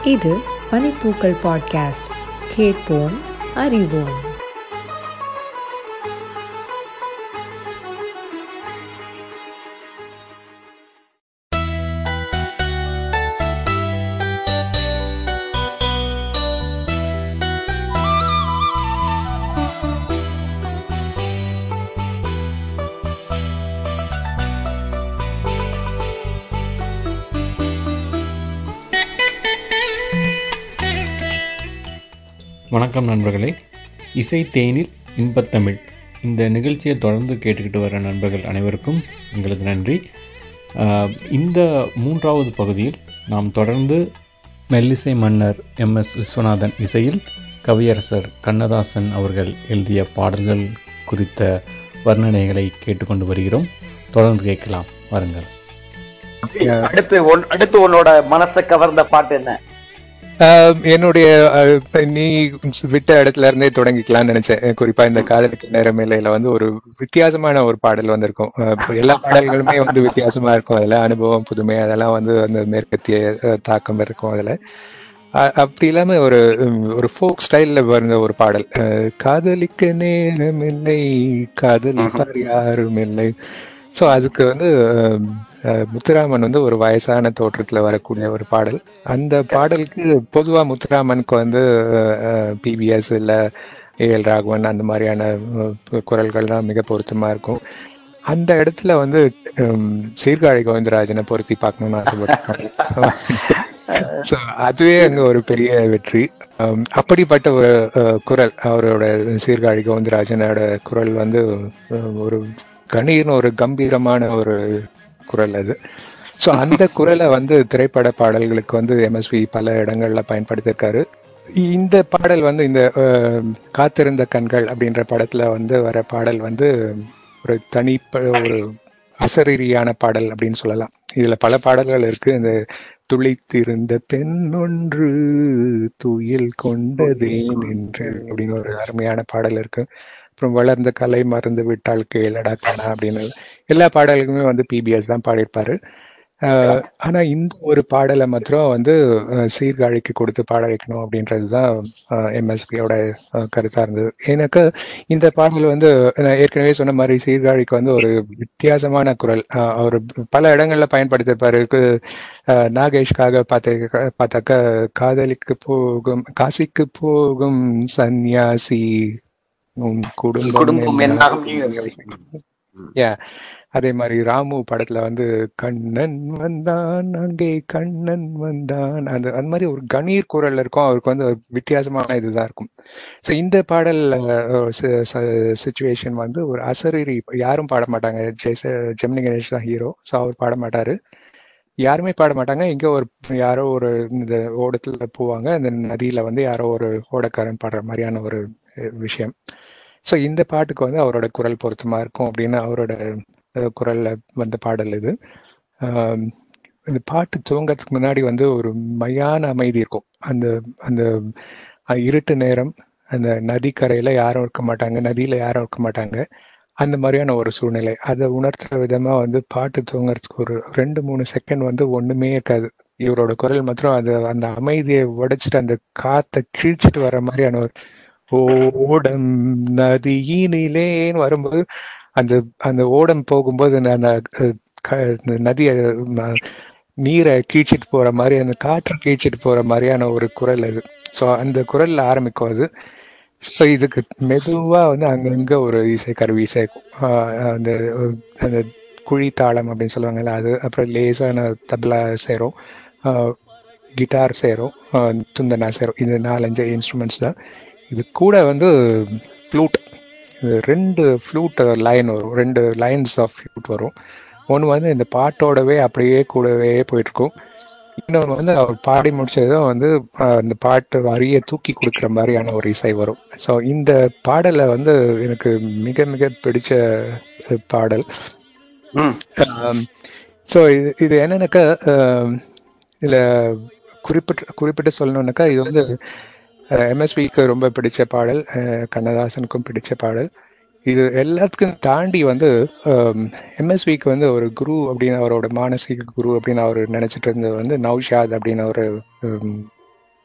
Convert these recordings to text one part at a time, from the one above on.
இது பனிப்பூக்கள் பாட்காஸ்ட் கேட்போம் அறிவோம் வணக்கம் நண்பர்களே இசை தேனில் இன்பத்தமிழ் இந்த நிகழ்ச்சியை தொடர்ந்து கேட்டுக்கிட்டு வர நண்பர்கள் அனைவருக்கும் எங்களது நன்றி ஆஹ் இந்த மூன்றாவது பகுதியில் நாம் தொடர்ந்து மெல்லிசை மன்னர் எம் எஸ் விஸ்வநாதன் இசையில் கவியரசர் கண்ணதாசன் அவர்கள் எழுதிய பாடல்கள் குறித்த வர்ணனைகளை கேட்டுக்கொண்டு வருகிறோம் தொடர்ந்து கேட்கலாம் வாருங்கள் அடுத்து உன் அடுத்து உன்னோட மனசை கவர்ந்த பாட்டு என்ன ஆஹ் என்னுடைய ஆஹ் நீ விட்ட இடத்துல இருந்தே தொடங்கிக்கலாம்னு நினைச்சேன் அஹ் குறிப்பா இந்த காதலுக்கு நேரமேலையில வந்து ஒரு வித்தியாசமான ஒரு பாடல் வந்திருக்கும் ஆஹ் எல்லா பாடல்களுமே வந்து வித்தியாசமா இருக்கும் அதுல அனுபவம் புதுமை அதெல்லாம் வந்து அந்த மேற்கத்திய ஆஹ் தாக்கம் இருக்கும் அதுல ஆஹ் அப்படி இல்லாம ஒரு உம், ஒரு ஃபோக் ஸ்டைல்ல வந்த ஒரு பாடல் ஆஹ் காதலிக்க நேரமில்லை காதலிப்பார் யாரும் இல்லை ஸோ அதுக்கு வந்து ஆஹ், ஆஹ், முத்துராமன் வந்து ஒரு வயசான தோற்றத்துல வரக்கூடிய ஒரு பாடல் அந்த பாடலுக்கு பொதுவா முத்துராமனுக்கு வந்து பிபிஎஸ் இல்ல ஏஎல் ராகவன் அந்த மாதிரியான அஹ், குரல்கள் தான் மிக பொருத்தமா இருக்கும் அந்த இடத்துல வந்து ஹம், சீர்காழி கோவிந்தராஜனை பொருத்தி பார்க்கணும்னு ஆசைப்பட்டேன் ஸோ அதுவே அங்க ஒரு பெரிய வெற்றி ஹம், அப்படிப்பட்ட ஒரு அஹ், குரல் அவரோட சீர்காழி கோவிந்தராஜனோட குரல் வந்து அஹ், ஒரு கணீர்னு ஒரு கம்பீரமான ஒரு குரல் அது ஸோ அந்த குரலை வந்து திரைப்பட பாடல்களுக்கு வந்து எம்எஸ்வி பல இடங்கள்ல பயன்படுத்தியிருக்காரு இந்த பாடல் வந்து இந்த அஹ், காத்திருந்த கண்கள் அப்படின்ற படத்துல வந்து வர பாடல் வந்து ஒரு தனிப்ப ஒரு அசரீரியான பாடல் அப்படின்னு சொல்லலாம் இதுல பல பாடல்கள் இருக்கு இந்த துளித்திருந்த பெண் ஒன்று துயில் கொண்டதேன் என்று அப்படின்னு ஒரு அருமையான பாடல் இருக்கு அப்புறம் வளர்ந்த கலை மறந்து விட்டால் கேளடா கணா அப்படின்னு எல்லா பாடலுக்குமே வந்து பிபிஎஸ் தான் பாடியிருப்பாரு ஆஹ் ஆனா இந்த ஒரு பாடலை மாத்திரம் வந்து ஆஹ் சீர்காழிக்கு கொடுத்து பாட வைக்கணும் அப்படின்றதுதான் எம்எஸ்பியோட கருத்தா இருந்தது எனக்கு இந்த பாடல் வந்து நான் ஏற்கனவே சொன்ன மாதிரி சீர்காழிக்கு வந்து ஒரு வித்தியாசமான குரல் ஆஹ் அவர் பல இடங்கள்ல பயன்படுத்தியிருப்பாரு கு- ஆஹ் நாகேஷ்காக பார்த்த பார்த்தாக்க காதலிக்கு போகும் காசிக்கு போகும் சந்நியாசி உன் குடும்பம் குடும்பம் என்னாகும் யா அதே மாதிரி ராமு படத்துல வந்து கண்ணன் வந்தான் அங்கே கண்ணன் வந்தான் அந்த அந்த மாதிரி ஒரு கணீர் குரல் இருக்கும் அவருக்கு வந்து ஒரு வித்தியாசமான இதுதான் இருக்கும் ஸோ இந்த பாடல் சுச்சுவேஷன் வந்து ஒரு அசரீரி யாரும் பாட மாட்டாங்க ஜெய்ச ஜெமினி கணேஷ் தான் ஹீரோ ஸோ அவர் பாட மாட்டாரு யாருமே பாட மாட்டாங்க எங்கேயோ ஒரு யாரோ ஒரு இந்த ஓடத்துல போவாங்க அந்த நதியில வந்து யாரோ ஒரு ஓடக்காரன் பாடுற மாதிரியான ஒரு அஹ், விஷயம் ஸோ இந்த பாட்டுக்கு வந்து அவரோட குரல் பொருத்தமா இருக்கும் அப்படின்னு அவரோட அஹ், குரல்ல வந்த பாடல் இது ஆம், இந்த பாட்டு துவங்கறதுக்கு முன்னாடி வந்து ஒரு மையான அமைதி இருக்கும் அந்த அந்த அஹ், இருட்டு நேரம் அந்த நதிக்கரையில யாரும் இருக்க மாட்டாங்க நதியில யாரும் இருக்க மாட்டாங்க அந்த மாதிரியான ஒரு சூழ்நிலை அதை உணர்த்துற விதமா வந்து பாட்டு துவங்கறதுக்கு ஒரு ரெண்டு மூணு செகண்ட் வந்து ஒண்ணுமே இருக்காது இவரோட குரல் மாத்திரம் அது அந்த அமைதியை உடைச்சிட்டு அந்த காத்தை கிழிச்சிட்டு வர மாதிரியான ஒரு ஓடம் நதியினிலேன்னு வரும்போது அந்த அந்த ஓடம் போகும்போது அந்த அந்த அஹ், க- அந்த நதியை ம- நீரை கீழ்ச்சிட்டு போற மாதிரி அந்த காற்றை கீழ்ச்சிட்டு போற மாதிரியான ஒரு குரல் அது ஸோ அந்த குரல்ல ஆரம்பிக்கும் அது ஸோ இதுக்கு மெதுவா வந்து அங்கங்க ஒரு இசை கருவி இசைக்கும் ஆஹ் அந்த அந்த குழி தாளம் அப்படின்னு சொல்லுவாங்கல்ல அது அப்புறம் லேசான தபலா சேரும் கிட்டார் சேரும் ஆஹ் துந்தனா சேரும் இது நாலஞ்சு இன்ஸ்ட்ருமெண்ட்ஸ் தான் இது கூட வந்து ஃப்ளூட் ரெண்டு ஃப்ளூட் லைன் வரும் ரெண்டு லைன்ஸ் ஆஃப் ஃப்ளூட் வரும் ஒன்று வந்து இந்த பாட்டோடவே அப்படியே கூடவே போயிட்டு இருக்கும் இன்னொன்று வந்து அவர் பாடி முடிச்சதும் வந்து ஆஹ், அந்த பாட்டு வரியை தூக்கி கொடுக்குற மாதிரியான ஒரு இசை வரும் ஸோ இந்த பாடலை வந்து எனக்கு மிக மிக பிடிச்ச அஹ், பாடல் ம். ஸோ இது இது என்னன்னாக்கா ஆம், இதுல குறிப்பிட்டு குறிப்பிட்டு சொல்லணும்னாக்கா இது வந்து எம்எஸ்விக்கு ரொம்ப பிடிச்ச பாடல் அஹ், கண்ணதாசனுக்கும் பிடிச்ச பாடல் இது எல்லாத்துக்கும் தாண்டி வந்து எம்எஸ்விக்கு வந்து ஒரு குரு அப்படின்னு அவரோட மானசீக குரு அப்படின்னு அவர் நினைச்சிட்டு இருந்தது வந்து நௌஷாத் அப்படின்னு ஒரு hmm,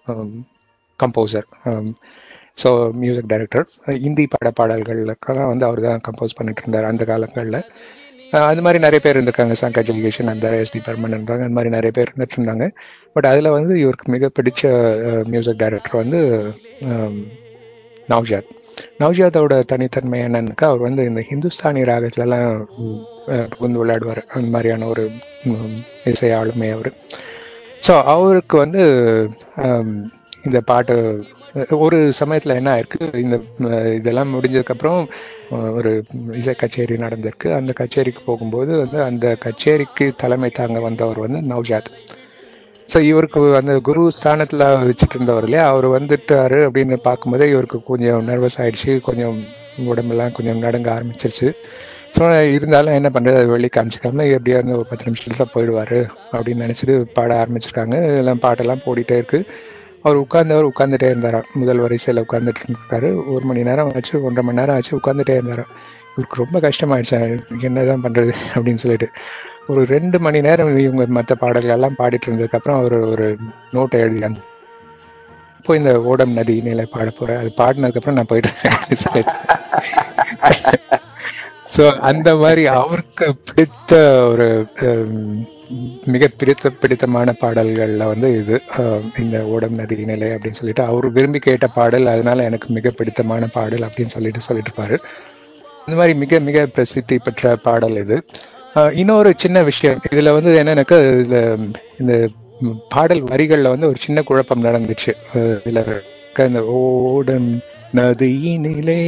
composer so music director Hindi பட பாடல்களுக்கெல்லாம் வந்து அவர் தான் கம்போஸ் பண்ணிட்டு இருந்தார் அந்த காலங்களில் அது மாதிரி நிறைய பேர் இருந்திருக்காங்க சங்கர் ஜெய்கிஷன் அந்த எஸ்டி பர்மன்ன்றாங்க அந்த மாதிரி நிறைய பேர் இருந்துட்டு இருந்தாங்க பட் அதில் வந்து இவருக்கு மிக பிடிச்ச மியூசிக் டைரக்டர் வந்து நவ்ஜாத் நவ்ஜாத்தோட தனித்தன்மை என்னன்னாக்கா அவர் வந்து இந்த ஹிந்துஸ்தானி ராகத்துலலாம் புகுந்து விளையாடுவார் அந்த மாதிரியான ஒரு இசை ஆளுமை அவர் ஸோ அவருக்கு வந்து இந்த பாட்டு ஒரு சமயத்தில் என்ன ஆயிருக்கு இந்த இதெல்லாம் முடிஞ்சதுக்கப்புறம் ஒரு இசை கச்சேரி நடந்திருக்கு அந்த கச்சேரிக்கு போகும்போது வந்து அந்த கச்சேரிக்கு தலைமை தாங்க வந்தவர் வந்து நவ்ஜாத் ஸோ இவருக்கு அந்த குரு ஸ்தானத்தில் வச்சுட்டு இருந்தவர் இல்லையா அவர் வந்துட்டாரு அப்படின்னு பார்க்கும்போதே இவருக்கு கொஞ்சம் நர்வஸ் ஆயிடுச்சு கொஞ்சம் உடம்பெல்லாம் கொஞ்சம் நடுங்க ஆரம்பிச்சிருச்சு ஸோ இருந்தாலும் என்ன பண்ணுறது அது வெளியே காமிச்சிக்காம எப்படியா இருந்து ஒரு பத்து நிமிஷத்துல போயிடுவார் அப்படின்னு நினச்சிட்டு பாட ஆரம்பிச்சிருக்காங்க எல்லாம் பாட்டெல்லாம் போடிட்டே இருக்கு அவர் உட்கார்ந்தவர் உட்காந்துட்டே இருந்தாராம் முதல் வரிசையில் உட்காந்துட்டு இருக்காரு ஒரு மணி நேரம் ஆச்சு ஒன்றரை மணி நேரம் ஆச்சு உட்காந்துட்டே இருந்தாராம் இவருக்கு ரொம்ப கஷ்டமாயிடுச்சு என்னதான் பண்றது அப்படின்னு சொல்லிட்டு ஒரு ரெண்டு மணி நேரம் இவங்க மற்ற பாடல்கள் எல்லாம் பாடிட்டு இருந்ததுக்கப்புறம் அவர் ஒரு நோட்டை எழுதியாங்க இப்போ இந்த ஓடம் நதி நிலை பாட போறேன் அது பாடினதுக்கப்புறம் நான் போயிட்டு ஸோ அந்த மாதிரி அவருக்கு பிடித்த ஒரு மிக பிடித்த பிடித்தமான பாடல்கள்ல வந்து இது இந்த ஓடம் நதி நிலை அப்படின்னு சொல்லிட்டு அவர் விரும்பி கேட்ட பாடல் அதனால எனக்கு மிக பிடித்தமான பாடல் அப்படின்னு சொல்லிட்டு சொல்லிட்டு இருப்பாரு இந்த மாதிரி மிக மிக பிரசித்தி பெற்ற பாடல் இது இன்னொரு சின்ன விஷயம் இதுல வந்து என்னன்னாக்கா இதுல இந்த பாடல் வரிகள்ல வந்து ஒரு சின்ன குழப்பம் நடந்துச்சு இதுல இந்த ஓடம் நதியினிலே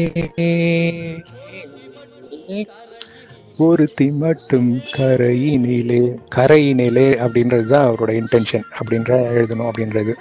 ஒருத்தி மட்டும் கரையினிலே கரையினிலே அப்படின்றது தான் அவரோட இன்டென்ஷன் அப்படின்ற எழுதணும் அப்படின்றது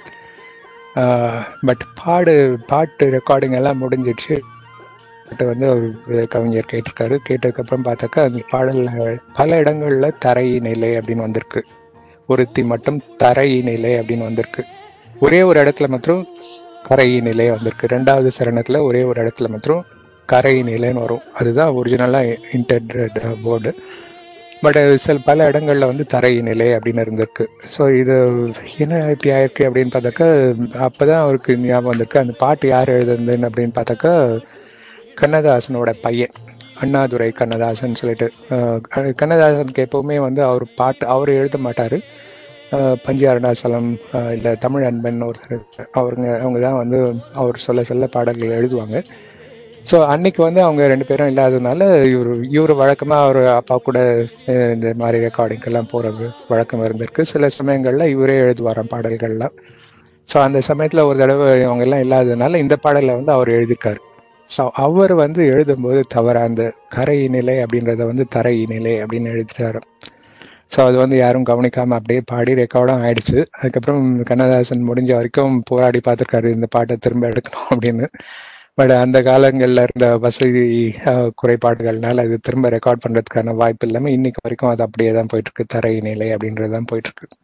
பட் பாடு பாட்டு ரெக்கார்டிங் எல்லாம் முடிஞ்சிடுச்சு வந்து அவர் கவிஞர் கேட்டிருக்காரு கேட்டதுக்கப்புறம் பார்த்தாக்கா அந்த பாடல்ல பல இடங்கள்ல தரை நிலை அப்படின்னு வந்திருக்கு ஒருத்தி மட்டும் தரை நிலை அப்படின்னு வந்திருக்கு ஒரே ஒரு இடத்துல மாத்திரம் கரை நிலை வந்திருக்கு ரெண்டாவது சரணத்துல ஒரே ஒரு இடத்துல மாத்திரம் கரை நிலைன்னு வரும் அதுதான் ஒரிஜினலா இன்டென்டட் போர்டு பட் சில பல இடங்கள்ல வந்து தரை நிலை அப்படின்னு இருந்திருக்கு ஸோ இது என்ன இப்படி ஆயிருக்கு அப்படின்னு பார்த்தாக்கா அப்பதான் அவருக்கு ஞாபகம் வந்திருக்கு அந்த பாட்டு யார் எழுதுனதுன்னு அப்படின்னு பார்த்தாக்கா கண்ணதாசனோட பையன் அண்ணாதுரை கண்ணதாசன் சொல்லிட்டு கண்ணதாசனுக்கு எப்பவுமே வந்து அவர் பாட்டு அவர் எழுத மாட்டாரு பஞ்சி அருணாசலம் இல்லை தமிழ் அன்பன் ஒருத்தர் அவருங்க அவங்க தான் வந்து அவர் சொல்ல சொல்ல பாடல்கள் எழுதுவாங்க ஸோ அன்னைக்கு வந்து அவங்க ரெண்டு பேரும் இல்லாததுனால இவர் இவர் வழக்கமாக அவர் அப்பா கூட இந்த மாதிரி ரெக்கார்டிங்கெல்லாம் போகிறது வழக்கம் இருந்திருக்கு சில சமயங்களில் இவரே எழுதுவாராம் பாடல்கள்லாம் ஸோ அந்த சமயத்தில் ஒரு தடவை அவங்க எல்லாம் இல்லாததுனால இந்த பாடலை வந்து அவர் எழுதிக்காரு ஸோ அவர் வந்து எழுதும்போது தவிர அந்த கரை நிலை அப்படின்றத வந்து தரை நிலை அப்படின்னு எழுதிட்டாரு ஸோ அது வந்து யாரும் கவனிக்காம அப்படியே பாடி ரெக்கார்டும் ஆயிடுச்சு அதுக்கப்புறம் கண்ணதாசன் முடிஞ்ச வரைக்கும் போராடி பார்த்துருக்காரு இந்த பாட்டை திரும்ப எடுக்கணும் அப்படின்னு பட் அந்த காலங்களில் இருந்த வசதி குறைபாடுகள்னால அது திரும்ப ரெக்கார்ட் பண்றதுக்கான வாய்ப்பு இல்லாமல் இன்னைக்கு வரைக்கும் அது அப்படியே தான் போயிட்டு இருக்கு தரை நிலை அப்படின்றது தான் போயிட்டு இருக்கு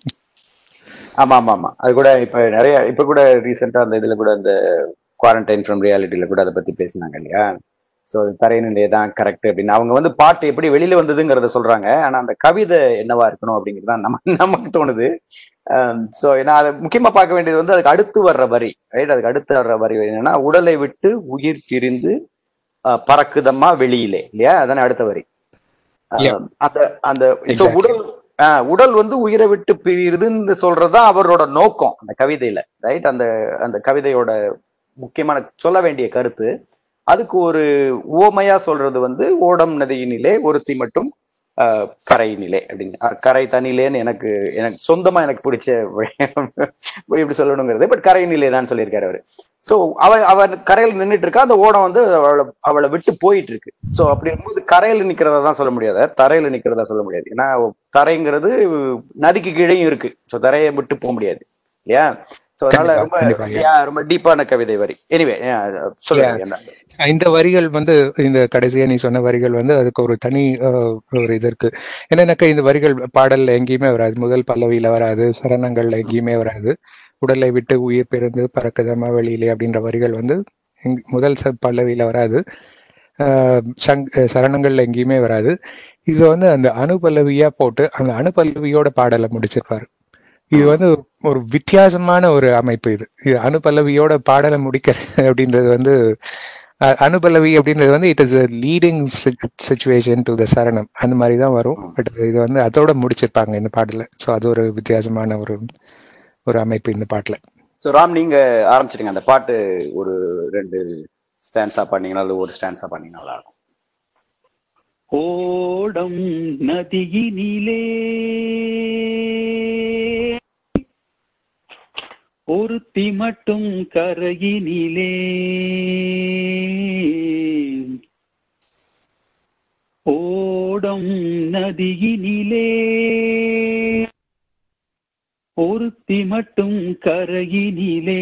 ஆமா ஆமா ஆமா அது கூட இப்ப நிறைய இப்ப கூட ரீசெண்டா அந்த இதுல கூட அந்த குவாரண்டைன் ஃப்ரம் ரியாலிட்டியில கூட அதை பத்தி பேசினாங்க இல்லையா ஸோ தரைநிலையை தான் கரெக்ட் அப்படின்னு அவங்க வந்து பாட்டு எப்படி வெளியில வந்ததுங்கிறத சொல்றாங்க ஆனா அந்த கவிதை என்னவா இருக்கணும் அப்படிங்கிறது தான் நம்ம நமக்கு தோணுது ஸோ நான் அதை முக்கியமா பார்க்க வேண்டியது வந்து அதுக்கு அடுத்து வர்ற வரி ரைட் அதுக்கு அடுத்து வர்ற வரி என்னன்னா உடலை விட்டு உயிர் பிரிந்து பறக்குதம்மா வெளியிலே இல்லையா அதானே அடுத்த வரி அந்த அந்த உடல் உடல் வந்து உயிரை விட்டு பிரியுதுன்னு சொல்றதுதான் அவரோட நோக்கம் அந்த கவிதையில ரைட் அந்த அந்த கவிதையோட முக்கியமான சொல்ல வேண்டிய கருத்து அதுக்கு ஒரு ஓமையா சொல்றது வந்து ஓடம் நதியினிலே ஒருத்தி மட்டும் கரை நிலை அப்படின்னு கரை தனிலேன்னு எனக்கு எனக்கு சொந்தமா எனக்கு பிடிச்ச எப்படி சொல்லணுங்கிறது பட் கரை நிலை தான் சொல்லியிருக்காரு அவரு சோ அவ அவன் கரையில் நின்றுட்டு இருக்கா அந்த ஓடம் வந்து அவளை அவளை விட்டு போயிட்டு இருக்கு சோ அப்படி இருக்கும்போது கரையில நிக்கிறதா தான் சொல்ல முடியாது தரையில நிக்கிறதா சொல்ல முடியாது ஏன்னா தரைங்கிறது நதிக்கு கீழேயும் இருக்கு சோ தரையை விட்டு போக முடியாது இல்லையா சோ அதனால ரொம்ப ரொம்ப டீப்பான கவிதை வரி எனிவே சொல்லுங்க இந்த வரிகள் வந்து இந்த கடைசியா நீ சொன்ன வரிகள் வந்து அதுக்கு ஒரு தனி ஒரு இது இருக்கு என்னன்னாக்கா இந்த வரிகள் பாடல்ல எங்கேயுமே வராது முதல் பல்லவியில வராது சரணங்கள்ல எங்கேயுமே வராது உடலை விட்டு உயிர் பிறந்து பறக்குதமா வெளியிலே அப்படின்ற வரிகள் வந்து முதல் பல்லவியில வராது சங் சரணங்கள்ல எங்கேயுமே வராது இது வந்து அந்த அணுபல்லவியா போட்டு அந்த அணுபல்லவியோட பாடலை முடிச்சிருப்பாரு இது வந்து ஒரு வித்தியாசமான ஒரு அமைப்பு இது இது அனுபல்லவியோட பாடலை முடிக்கிற அப்படின்றது வந்து அ- அனுபல்லவி அப்படின்றது வந்து it is leading situation to the சரணம் அந்த மாதிரி தான் வரும் பட் இது வந்து அதோட முடிச்சிருப்பாங்க இந்த பாடல ஸோ அது ஒரு வித்தியாசமான ஒரு ஒரு அமைப்பு இந்த பாட்டுல ஸோ ராம் நீங்க ஆரம்பிச்சிடுங்க அந்த பாட்டு ஒரு ரெண்டு ஸ்டான்ஸா பண்ணீங்கன்னா அல்லது ஒரு ஸ்டான்ஸா பண்ணீங்கன்னா நல்லா இருக்கும் ஓடம் நதியினிலே ஒருத்தி மட்டும் கரையினிலே ஓடம் நதியினிலே ஒருத்தி மட்டும் கரையினிலே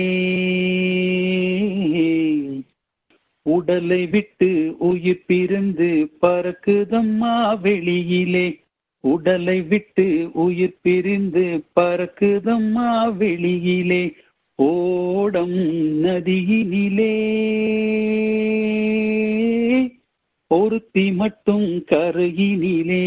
உடலை விட்டு உயிர் பிரிந்து பறக்குதம்மா வெளியிலே உடலை விட்டு உயிர் பிரிந்து பறக்குதம்மா வெளியிலே ஓடம் நதியினிலே ஒருத்தி மட்டும் கரையினிலே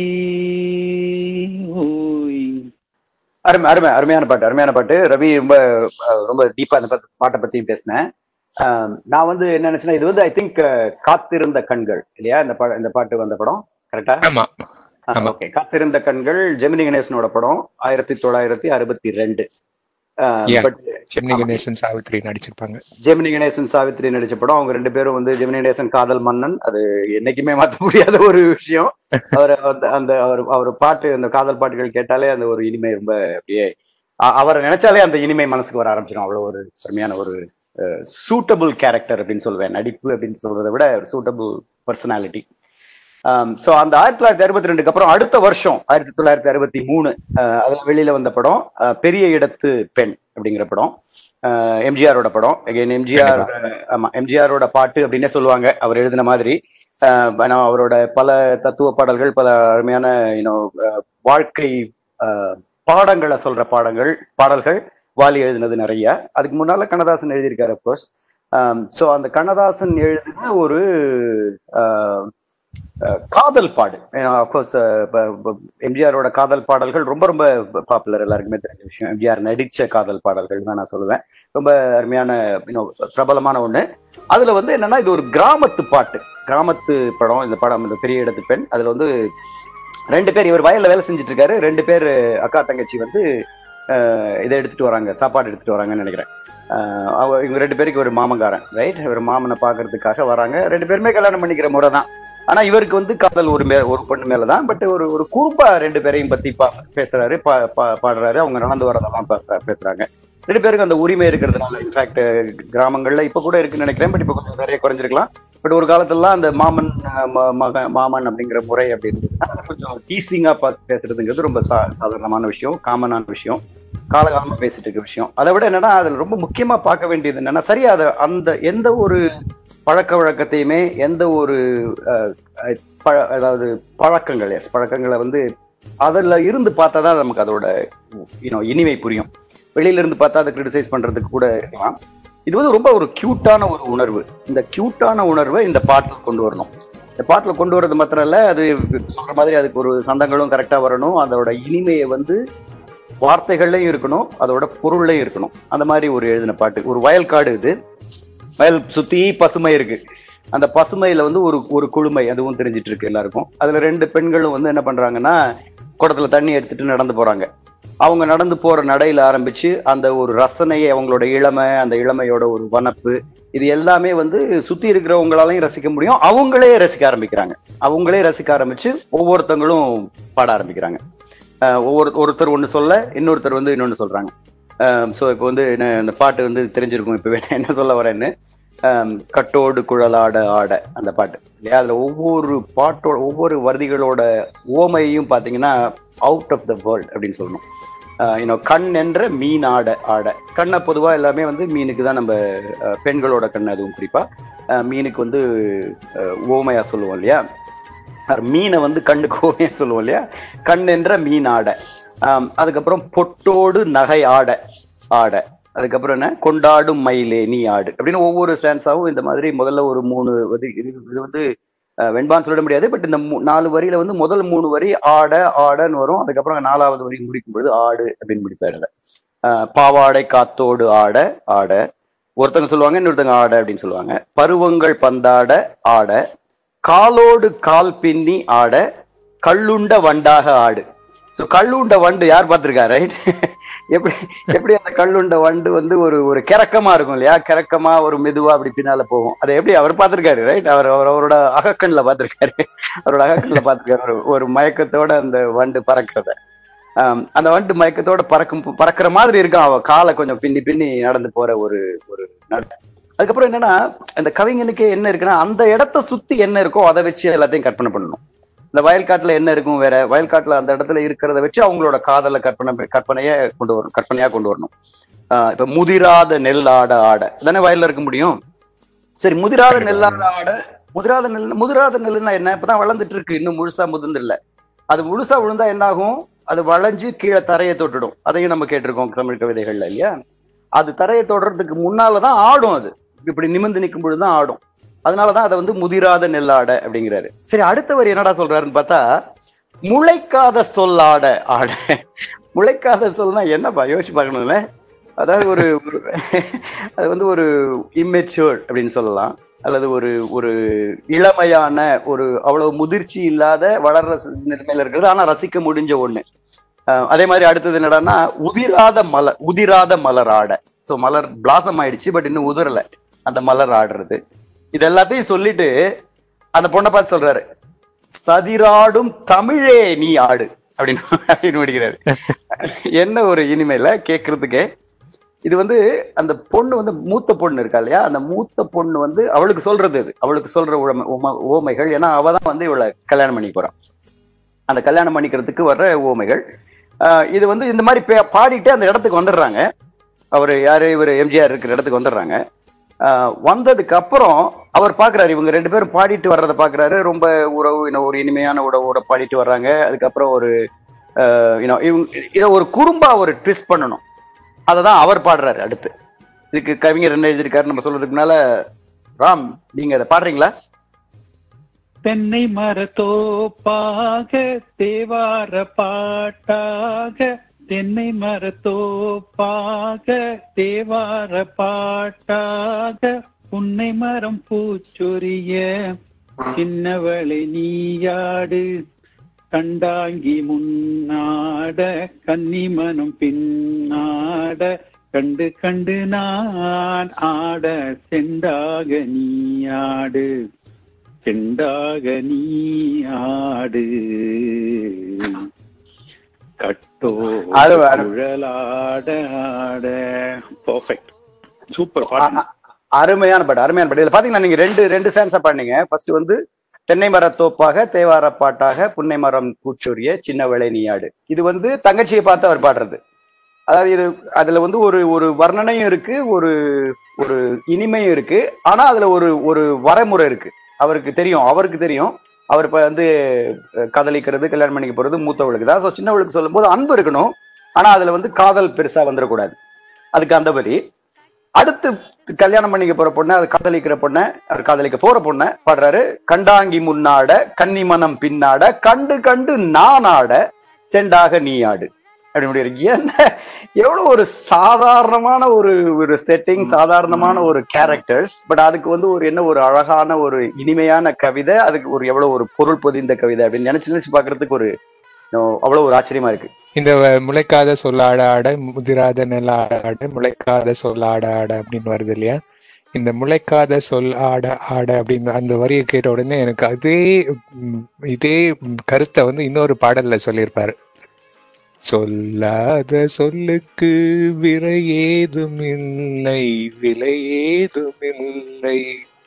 ஓய் அருமை அருமை அருமையான பாட்டு அருமையான பாட்டு ரவி ரொம்ப அஹ், ரொம்ப டீப்பா அந்த பாட்டு- பாட்டை பத்தியும் பேசினேன் ஆம், நான் வந்து என்ன நினைச்சேன்னா இது வந்து ஐ திங்க் காத்திருந்த கண்கள் இல்லையா இந்த பா இந்த பாட்டு வந்த படம் கரெக்டா ஆமா ஆமா. ஓகே காத்திருந்த கண்கள் ஜெமினி கணேசனோட படம் ஆயிரத்தி தொள்ளாயிரத்தி அறுபத்தி ரெண்டு Yeah. பட் செம்னி கணேசன் சாவித்ரி நடிச்சிருப்பாங்க ஜெமினி கணேசன் சாவித்ரி நடிச்ச படம் அவங்க ரெண்டு பேரும் வந்து ஜெமினி கணேசன் காதல் மன்னன் அது என்னைக்குமே மாற்ற முடியாத ஒரு விஷயம் அவர் அந்த- அந்த அவர் அவர் பாட்டு அந்த காதல் பாட்டுகள் கேட்டாலே அந்த ஒரு இனிமை ரொம்ப அப்படியே அ- அவரை நினைச்சாலே அந்த இனிமை மனசுக்கு வர ஆரம்பிச்சிடும் அவ்வளவு ஒரு அருமையான ஒரு சூட்டபிள் கேரக்டர் அப்படின்னு சொல்லுவேன் நடிப்பு அப்படின்னு சொல்றதை விட சூட்டபிள் பர்சனாலிட்டி ஸோ அந்த ஆயிரத்தி தொள்ளாயிரத்தி அறுபத்தி ரெண்டுக்கு அப்புறம் அடுத்த வருஷம் ஆயிரத்தி தொள்ளாயிரத்தி அறுபத்தி மூணு அதுல வெளியில வந்த படம் அஹ், பெரிய இடத்து பெண் அப்படிங்கிற படம் எம்ஜிஆரோட படம் அகைன் எம்ஜிஆர் ஆமா எம்ஜிஆரோட பாட்டு அப்படின்னே சொல்லுவாங்க அவர் எழுதின மாதிரி அஹ், ஆனா அவரோட பல தத்துவ பாடல்கள் பல அருமையான யூனோ வாழ்க்கை அஹ், பாடங்களை சொல்ற பாடங்கள் பாடல்கள் வாலி எழுதினது நிறைய அதுக்கு முன்னால கண்ணதாசன் எழுதியிருக்காரு அப்கோர்ஸ் ஸோ அந்த கண்ணதாசன் எழுதின ஒரு அஹ், அஹ், காதல் பாடு அஃப்கோர்ஸ் எம்ஜிஆரோட காதல் பாடல்கள் ரொம்ப ரொம்ப பாப்புலர் எல்லாருக்குமே தெரிஞ்ச விஷயம் எம்ஜிஆர் நடிச்ச காதல் பாடல்கள் தான் நான் சொல்லுவேன் ரொம்ப அருமையான you know, பிரபலமான ஒண்ணு அதுல வந்து என்னன்னா இது ஒரு கிராமத்து பாட்டு கிராமத்து படம் இந்த படம் இந்த பெரிய இடத்து பெண் அதுல வந்து ரெண்டு பேர் இவர் வயல்ல வேலை செஞ்சுட்டு இருக்காரு ரெண்டு பேர் அக்கா தங்கச்சி வந்து அஹ், இதை எடுத்துட்டு வராங்க சாப்பாடு எடுத்துட்டு வராங்கன்னு நினைக்கிறேன் அஹ், அவ இவங்க ரெண்டு பேருக்கு ஒரு மாமங்காரன் ரைட் இவர் மாமனை பார்க்கறதுக்காக வராங்க ரெண்டு பேருமே கல்யாணம் பண்ணிக்கிற முறை தான் ஆனா இவருக்கு வந்து காதல் ஒரு மே ஒரு பொண்ணு மேலதான் பட் ஒரு ஒரு குறும்பா ரெண்டு பேரையும் பத்தி பா பேசுறாரு பா பா- பாடுறாரு அவங்க நடந்து வரதெல்லாம் பேசுறா பேசுறாங்க ரெண்டு பேருக்கு அந்த உரிமை இருக்கிறதுனால இன்ஃபேக்ட் கிராமங்கள்ல இப்ப கூட இருக்குன்னு நினைக்கிறேன் பட் இப்ப கொஞ்சம் நிறைய குறைஞ்சிருக்கலாம் பட் ஒரு காலத்துலலாம் அந்த மாமன் அஹ், ம- மக மாமன் அப்படிங்கிற முறை அப்படி இருந்ததுன்னா கொஞ்சம் டீசிங்கா பேசுறதுங்கிறது ரொம்ப சா சாதாரணமான விஷயம் காமனான விஷயம் காலகாலமா பேசிட்டு இருக்க விஷயம் அதை விட என்னன்னா அதுல ரொம்ப முக்கியமா பார்க்க வேண்டியது என்னன்னா சரியா அதை அந்த எந்த ஒரு பழக்க வழக்கத்தையுமே எந்த ஒரு அஹ், அஹ், பழ- அதாவது பழக்கங்கள் எஸ் பழக்கங்களை வந்து அதில் இருந்து பார்த்தா தான் நமக்கு அதோட யூனோ இனிமை புரியும் வெளியில இருந்து பார்த்தா அதை கிரிட்டிசைஸ் பண்றதுக்கு கூட இருக்கலாம் இது வந்து ரொம்ப ஒரு கியூட்டான ஒரு உணர்வு இந்த கியூட்டான உணர்வை இந்த பாட்டில் கொண்டு வரணும் இந்த பாட்டில் கொண்டு வர்றது மாத்திரம் இல்ல அது சொல்ற மாதிரி அதுக்கு ஒரு சந்தங்களும் கரெக்டா வரணும் அதோட இனிமையை வந்து வார்த்தைகள்லையும் இருக்கணும் அதோட பொருள்லையும் இருக்கணும் அந்த மாதிரி ஒரு எழுதின பாட்டு ஒரு வயல்காடு இது வயல் சுத்தி பசுமை இருக்கு அந்த பசுமையில வந்து ஒரு ஒரு குழுமை அதுவும் தெரிஞ்சிட்டு இருக்கு எல்லாருக்கும் அதுல ரெண்டு பெண்களும் வந்து என்ன பண்றாங்கன்னா குடத்துல தண்ணி எடுத்துட்டு நடந்து போறாங்க அவங்க நடந்து போற நடையில ஆரம்பிச்சு அந்த ஒரு ரசனையை அவங்களோட இளமை அந்த இளமையோட ஒரு வனப்பு இது எல்லாமே வந்து சுத்தி இருக்கிறவங்களாலையும் ரசிக்க முடியும் அவங்களே ரசிக்க ஆரம்பிக்கிறாங்க அவங்களே ரசிக்க ஆரம்பிச்சு ஒவ்வொருத்தங்களும் பாட ஆரம்பிக்கிறாங்க அஹ் ஒவ்வொரு ஒருத்தர் ஒன்று சொல்ல இன்னொருத்தர் வந்து இன்னொன்று சொல்றாங்க ஸோ இப்போ வந்து என்ன இந்த பாட்டு வந்து தெரிஞ்சிருக்கும் இப்போ என்ன சொல்ல வரேன்னு ஆம், கட்டோடு குழலாட ஆட அந்த பாட்டு இல்லையா அதில் ஒவ்வொரு பாட்டோட ஒவ்வொரு வரிகளோட ஓமையும் பார்த்தீங்கன்னா அவுட் ஆஃப் த வேர்ல்ட் அப்படின்னு சொல்லணும் இன்னும் கண் என்ற மீன் ஆட ஆட கண்ணை பொதுவாக எல்லாமே வந்து மீனுக்கு தான் நம்ம அஹ், பெண்களோட கண் அதுவும் குறிப்பாக மீனுக்கு வந்து அஹ், ஓமையா சொல்லுவோம் இல்லையா அஹ், மீனை வந்து கண்ணுக்கு ஓமையா சொல்லுவோம் இல்லையா கண் என்ற மீன் ஆட ஆம், அதுக்கப்புறம் பொட்டோடு நகை ஆட ஆட அதுக்கப்புறம் என்ன கொண்டாடும் மயிலே நீ ஆடு அப்படின்னு ஒவ்வொரு ஸ்டான்ஸாவும் இந்த மாதிரி முதல்ல ஒரு மூணு இது இது இது வந்து அஹ், வெண்பான்னு சொல்லிட முடியாது பட் இந்த மூ- நாலு வரியில வந்து முதல் மூணு வரி ஆட ஆடன்னு வரும் அதுக்கப்புறம் நாலாவது வரி முடிக்கும் பொழுது ஆடு அப்படின்னு முடிப்பாரு அஹ், பாவாடை காத்தோடு ஆட ஆட ஒருத்தங்க சொல்லுவாங்க இன்னொருத்தங்க ஆட அப்படின்னு சொல்லுவாங்க பருவங்கள் பந்தாட ஆட காலோடு கால் பின்னி ஆட கள்ளுண்ட வண்டாக ஆடு ஸோ கள்ளுண்ட வண்டு யார் பார்த்திருக்கா ரைட் எப்படி எப்படி அந்த கள்ளுண்ட வண்டு வந்து ஒரு ஒரு கிறக்கமா இருக்கும் இல்லையா கிறக்கமா ஒரு மெதுவா அப்படி பின்னால போகும் அதை எப்படி அவர் பார்த்திருக்காரு ரைட் அவர் அவர் அவரோட அகக்கண்ல பார்த்திருக்காரு அவரோட அகக்கண்ல பார்த்திருக்காரு ஒரு ஒரு மயக்கத்தோட அந்த வண்டு பறக்கிறத ஆம், அந்த வண்டு மயக்கத்தோட பறக்கும் பறக்கிற மாதிரி இருக்கும் அவ காலை கொஞ்சம் பின்னி பின்னி நடந்து போற ஒரு ஒரு நட அதுக்கப்புறம் என்னன்னா அந்த கவிஞனுக்கு என்ன இருக்குன்னா அந்த இடத்த சுத்தி என்ன இருக்கோ அதை வச்சு எல்லாத்தையும் கற்பனை பண்ணணும் இந்த வயல்காட்டுல என்ன இருக்கும் வேற வயல்காட்டுல அந்த இடத்துல இருக்கிறத வச்சு அவங்களோட காதல கற்பனை கற்பனையை கொண்டு வரணும் கற்பனையா கொண்டு வரணும் ஆஹ் இப்ப முதிராத நெல் ஆட ஆட தானே வயல்ல இருக்க முடியும் சரி முதிராத நெல்லாத ஆட முதிராத நெல் முதிராத நெல்லுன்னா என்ன இப்பதான் வளர்ந்துட்டு இருக்கு இன்னும் முழுசா முதிர்ந்து இல்ல அது முழுசா விழுந்தா என்ன ஆகும் அது வளைஞ்சு கீழே தரையை தொட்டுடும் அதையும் நம்ம கேட்டிருக்கோம் தமிழ் கவிதைகள்ல இல்லையா அது தரையை தொடுறதுக்கு முன்னாலதான் ஆடும் அது இப்படி நிமிர்ந்து நிற்கும் பொழுதுதான் ஆடும் அதனாலதான் அதை வந்து முதிராத நெல்லாட அப்படிங்கிறாரு சரி அடுத்தவர் என்னடா சொல்றாருன்னு பார்த்தா முளைக்காத சொல்லாட ஆட முளைக்காத சொல்னா என்னப்பா யோசிச்சு பார்க்கணும்ல அதாவது ஒரு ஒரு- அது வந்து ஒரு இம்மெச்சூர் அப்படின்னு சொல்லலாம் அல்லது ஒரு ஒரு இளமையான ஒரு அவ்வளவு முதிர்ச்சி இல்லாத வளர்ற ச- நிலைமையில இருக்கிறது ஆனா ரசிக்க முடிஞ்ச ஒண்ணு அஹ் அதே மாதிரி அடுத்தது என்னடான்னா உதிராத மலர் உதிராத மலர் ஆட ஸோ மலர் பிளாசம் ஆயிடுச்சு பட் இன்னும் உதிரல அந்த மலர் ஆடுறது இது எல்லாத்தையும் சொல்லிட்டு அந்த பொண்ணை பார்த்து சொல்றாரு சதிராடும் தமிழே நீ ஆடு அப்படின்னு அப்படின்னு முடிக்கிறாரு என்ன ஒரு இனிமையில கேட்கறதுக்கே இது வந்து அந்த பொண்ணு வந்து மூத்த பொண்ணு இருக்கா இல்லையா அந்த மூத்த பொண்ணு வந்து அவளுக்கு சொல்றது இது அவளுக்கு சொல்ற உவம- உம- உவமைகள் ஏன்னா அவ தான் வந்து இவளை கல்யாணம் பண்ணி போறான் அந்த கல்யாணம் பண்ணிக்கிறதுக்கு வர்ற உவமைகள் ஆஹ் இது வந்து இந்த மாதிரி பே- பாடிட்டே அந்த இடத்துக்கு வந்துடுறாங்க அவர் யாரு இவர் எம்ஜிஆர் இருக்கிற இடத்துக்கு வந்துடுறாங்க ஆஹ் வந்ததுக்கு அப்புறம் அவர் பாக்குறாரு இவங்க ரெண்டு பேரும் பாடிட்டு வர்றதை பாக்குறாரு ரொம்ப உறவு இன்னும் ஒரு இனிமையான உறவோட பாடிட்டு வர்றாங்க அதுக்கப்புறம் ஒரு ஆஹ் you know, இவங்க இதை ஒரு குறும்பா ஒரு ட்விஸ்ட் பண்ணணும் அதை தான் அவர் பாடுறாரு அடுத்து இதுக்கு கவிஞர் என்ன எழுதியிருக்காரு நம்ம சொல்றதுக்கு முன்னால ராம் நீங்க அதை பாடுறீங்களா தென்னை மரத்தோப்பாக தேவார பாட்டாக தென்னை மரத்தோப்பாக தேவார பாட்டாக புன்னை மரம் பூச்சொரிய சின்னவளை நீயாடு கண்டாங்கி முன்னாட கன்னிமனம் பின்னாட கண்டு கண்டு நான் ஆட செண்டாக நீயாடு செண்டாக நீ ஆடு கட்டோ அருமை, அருமை. குழலாட ஆட பர்ஃபெக்ட் சூப்பர் பாட்டு அ- அருமையான பாட்டு அருமையான பாட்டு இதுல பாத்தீங்கன்னா நீங்க ரெண்டு ரெண்டு சான்ஸா பாடுனீங்க ஃபர்ஸ்ட் வந்து தென்னை மரத்தோப்பாக தேவார பாட்டாக புன்னை மரம் கூச்சொரிய சின்ன வேளை நீயாடு இது வந்து தங்கச்சியை பார்த்து அவர் பாடுறது அதாவது இது அதுல வந்து ஒரு ஒரு வர்ணனையும் இருக்கு ஒரு ஒரு இனிமையும் இருக்கு ஆனா அதுல ஒரு ஒரு வரைமுறை இருக்கு அவருக்கு தெரியும் அவருக்கு தெரியும் அவர் இப்ப வந்து அஹ், காதலிக்கிறது கல்யாணம் பண்ணிக்க போறது மூத்தவளுக்கு தான் ஸோ சின்னவளுக்கு சொல்லும்போது அன்பு இருக்கணும் ஆனா அதுல வந்து காதல் பெருசா வந்துடக்கூடாது அதுக்கு அந்த படி அடுத்து கல்யாணம் பண்ணிக்க போற பொண்ணை அது காதலிக்கிற பொண்ணை அவர் காதலிக்க போற பொண்ணை பாடுறாரு கண்டாங்கி முன்னாட கன்னி மனம் பின்னாட கண்டு கண்டு நான் ஆட செண்டாக நீ ஆடு அப்படி முடியாது என்ன எவ்வளவு ஒரு சாதாரணமான ஒரு ஒரு செட்டிங் சாதாரணமான ஒரு கேரக்டர்ஸ் பட் அதுக்கு வந்து ஒரு என்ன ஒரு அழகான ஒரு இனிமையான கவிதை அதுக்கு ஒரு எவ்வளவு ஒரு பொருள் பொதிந்த கவிதை அப்படின்னு நினைச்சு நினைச்சு பாக்குறதுக்கு ஒரு இன்னும் அவ்வளவு ஒரு ஆச்சரியமா இருக்கு இந்த வ- முளைக்காத சொல்லாட ஆட முதிராத நெல் ஆட ஆட முளைக்காத சொல்லாட ஆட அப்படின்னு வருது இல்லையா இந்த முளைக்காத சொல் ஆட ஆட அப்படின்னு அந்த வரியை கேட்ட உடனே எனக்கு அதே ம், இதே ம், கருத்தை வந்து இன்னொரு பாடல்ல சொல்லியிருப்பாரு சொல்லாத சொல்லுக்கு விலை ஏதும் இல்லை விலை ஏதும் இல்லை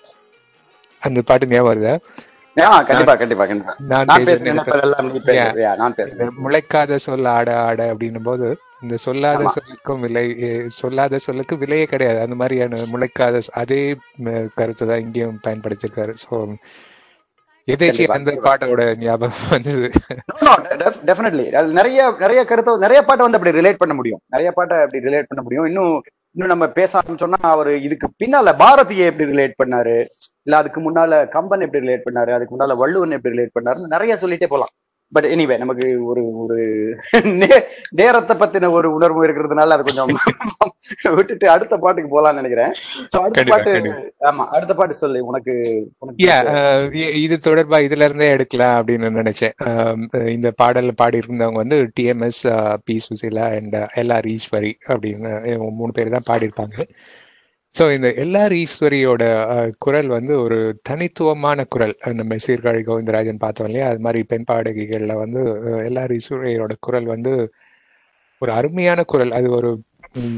அந்த பாட்டு ஞாபகம் வருதா ஆ, கண்டிப்பா கண்டிப்பா கண்டிப்பா நான் நான் பேச பேசுறேன் நினைப்ப- நினைப்பதெல்லாம் நீ பேசு Yeah, நான் இந்த பேசுறேன் முளைக்காத சொல் ஆட ஆட அப்படின்னும் போது இந்த சொல்லாத ஆமா. சொல்லுக்கும் விலை எ- சொல்லாத சொல்லுக்கு விலையே கிடையாது அந்த மாதிரியான முளைக்காத சொ- அதே கருத்தை தான் இங்கேயும் பயன்படுத்தியிருக்காரு ஸோ எதேச்சி கண்டிப்பா. அந்த பாட்டோட ஞாபகம் வந்தது டெஃபினெட்லி அது நிறைய நிறைய கருத்தை நிறைய பாட்டை வந்து அப்படி ரிலேட் பண்ண முடியும் நிறைய பாட்டை அப்படி ரிலேட் பண்ண முடியும் இன்னும் இன்னும் நம்ம பேச ஆரம்பிச்சோம்னா அவர் இதுக்கு பின்னால பாரதியை எப்படி ரிலேட் பண்ணாரு இல்ல அதுக்கு முன்னால கம்பன் எப்படி ரிலேட் பண்ணாரு அதுக்கு முன்னால வள்ளுவன் எப்படி ரிலேட் பண்ணாருன்னு நிறைய சொல்லிட்டே போலாம் பட் எனிவே நமக்கு ஒரு ஒரு நே- நேரத்தை பத்தின ஒரு உணர்வு இருக்கிறதுனால அது கொஞ்சம் விட்டுட்டு அடுத்த பாட்டுக்கு போலாம்னு நினைக்கிறேன் So, அடுத்த கண்டிப்பா, பாட்டு கண்டிப்பா. ஆமா அடுத்த பாட்டு சொல்லு உனக்கு உனக்கு Yeah, பிடிச்ச- uh, இது தொடர்பா இதுல இருந்தே எடுக்கலாம் அப்படின்னு நினைச்சேன் Um, இந்த பாடல்ல பாடி இருந்தவங்க வந்து TMS P Susheela and LR Eswari அப்படின்னு இவங்க மூணு பேர் தான் பாடியிருப்பாங்க ஸோ இந்த எல்ஆர் ஈஸ்வரியோட அஹ், குரல் வந்து ஒரு தனித்துவமான குரல் நம்ம சீர்காழி கோவிந்தராஜன் பார்த்தோம் இல்லையா அது மாதிரி பெண் பாடகிகள்ல வந்து அஹ், எல்ஆர் ஈஸ்வரியோட குரல் வந்து ஒரு அருமையான குரல் அது ஒரு உம்,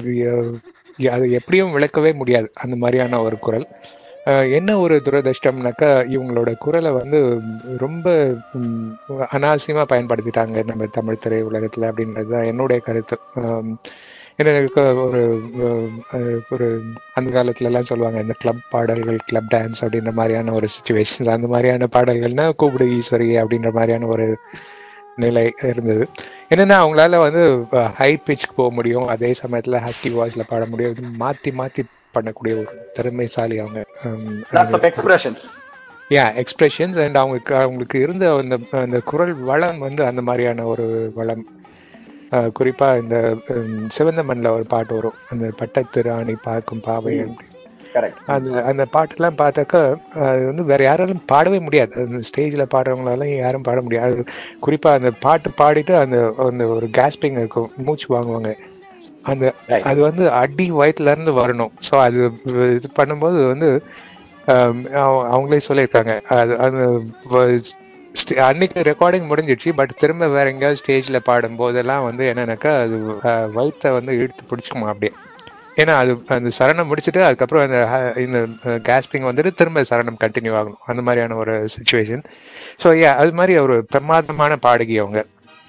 எ- அது எப்படியும் விளக்கவே முடியாது அந்த மாதிரியான ஒரு குரல் அஹ், என்ன ஒரு துரதிர்ஷ்டம்னாக்கா இவங்களோட குரலை வந்து ரொம்ப உம், அனாவசியமா பயன்படுத்திட்டாங்க நம்ம தமிழ் திரை உலகத்துல அப்படின்றது தான் என்னுடைய கருத்து ஆம், ஏன்னா எனக்கு ஒரு அஹ், ஒரு அந்த காலத்துல எல்லாம் சொல்லுவாங்க இந்த கிளப் பாடல்கள் கிளப் டான்ஸ் அப்படின்ற மாதிரியான ஒரு சுச்சுவேஷன்ஸ் அந்த மாதிரியான பாடல்கள்னா கூப்பிடு ஈஸ்வரி அப்படின்ற மாதிரியான ஒரு நிலை இருந்தது என்னன்னா அவங்களால வந்து ஹை பிச் போக முடியும் அதே சமயத்துல ஹஸ்கி வாய்ஸ்ல பாட முடியும் இது மாத்தி மாத்தி பண்ணக்கூடிய ஒரு திறமைசாலி அவங்க hmm, lots of expressions yeah expressions and அவங்களுக்கு அவங்களுக்கு இருந்த அந்த அந்த குரல் வளம் வந்து அந்த மாதிரியான ஒரு வளம் அஹ், குறிப்பா இந்த ஹம், சிவந்த மண்ணில் ஒரு பாட்டு வரும் அந்த பட்டத்து ராணி பார்க்கும் பாவை அப்படி கரெக்ட் அந்த அந்த பாட்டெல்லாம் பார்த்தாக்கா அது வந்து வேற யாராலும் பாடவே முடியாது அந்த ஸ்டேஜில் பாடுறவங்களால யாரும் பாட முடியாது குறிப்பா அந்த பாட்டு பாடிட்டு அந்த அந்த ஒரு கேஸ்பிங் இருக்கும் மூச்சு வாங்குவாங்க அந்த Right. அது வந்து அடி வயிற்றுல இருந்து வரணும் ஸோ அது இது பண்ணும்போது வந்து ஆம், அவ- அவங்களே சொல்லியிருக்காங்க அது அது வ- ஸ்டே- அன்னைக்கு ரெக்கார்டிங் முடிஞ்சிடுச்சு பட் திரும்ப வேற எங்கேயாவது ஸ்டேஜில் பாடும் போதெல்லாம் வந்து என்னன்னாக்கா அது அஹ், வயித்தை வந்து இழுத்து பிடிச்சிக்குமா அப்படியே ஏன்னா அது அந்த சரணம் முடிச்சுட்டு அதுக்கப்புறம் அந்த ஹ- இந்த கேஸ்பிங் வந்துட்டு திரும்ப சரணம் கண்டினியூ ஆகணும் அந்த மாதிரியான ஒரு சுச்சுவேஷன் ஸோ ஏ அது மாதிரி ஒரு பிரமாதமான பாடகி அவங்க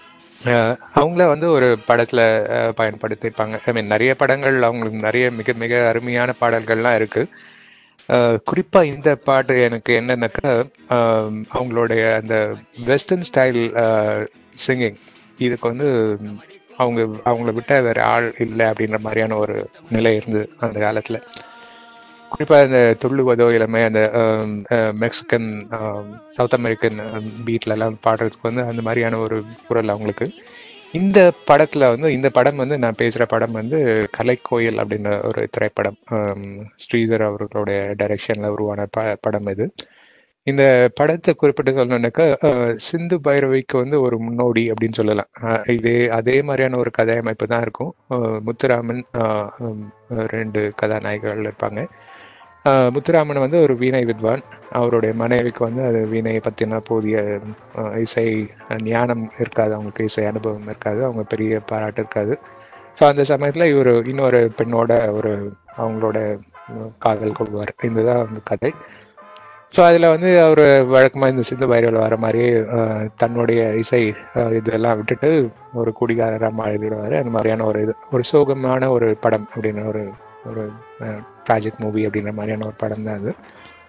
அஹ் அவங்கள வந்து ஒரு படத்துல அஹ், பயன்படுத்தியிருப்பாங்க ஐ மீன் நிறைய படங்கள் அவங்களுக்கு நிறைய மிக மிக அருமையான பாடல்கள்லாம் இருக்கு அஹ், குறிப்பா இந்த பாட்டு எனக்கு என்னன்னாக்கா ஆம், அவங்களுடைய அந்த வெஸ்டர்ன் ஸ்டைல் சிங்கிங் இதுக்கு வந்து ம், அவங்க அவங்கள விட்ட வேற ஆள் இல்லை அப்படின்ற மாதிரியான ஒரு நிலை இருந்தது அந்த காலத்துல குறிப்பா இந்த துள்ளுவதோ இளமை அந்த ஆம், அஹ், மெக்சிகன் ஆம், சவுத் அமெரிக்கன் பீட்ல எல்லாம் பாடுறதுக்கு வந்து அந்த மாதிரியான ஒரு குரல் அவங்களுக்கு இந்த படத்துல வந்து இந்த படம் வந்து நான் பேசுற படம் வந்து கலைக்கோயில் அப்படின்ற ஒரு திரைப்படம் ஆம், ஸ்ரீதர் அவர்களுடைய டைரக்ஷன்ல உருவான ப படம் இது இந்த படத்தை குறிப்பிட்டு சொல்லணும்னாக்கா அஹ், சிந்து பைரவிக்கு வந்து ஒரு முன்னோடி அப்படின்னு சொல்லலாம் அஹ், இதே அதே மாதிரியான ஒரு கதையமைப்பு தான் இருக்கும் அஹ், முத்துராமன் அஹ், ஹம், ரெண்டு கதாநாயகர்கள் இருப்பாங்க அஹ், முத்துராமன் வந்து ஒரு வீணை வித்வான் அவருடைய மனைவிக்கு வந்து அது வீணையை பற்றின போதிய அஹ், இசை ஞானம் இருக்காது அவங்களுக்கு இசை அனுபவம் இருக்காது அவங்க பெரிய பாராட்டு இருக்காது ஸோ அந்த சமயத்தில் இவர் இன்னொரு பெண்ணோட ஒரு அவங்களோட அஹ், காதல் கொள்வார் இதுதான் அந்த கதை ஸோ அதில் வந்து அவர் வழக்கமாக இந்த சிந்து பைரவில் வர மாதிரி அஹ், தன்னுடைய இசை அஹ், இதெல்லாம் விட்டுட்டு ஒரு குடிகாரராக மாறிடுவார் அந்த மாதிரியான ஒரு இது ஒரு சோகமான ஒரு படம் அப்படின்னு ஒரு ஒரு ப்ராஜெக்ட் மூவி அப்படின்ற மாதிரியான ஒரு படம் தான் அது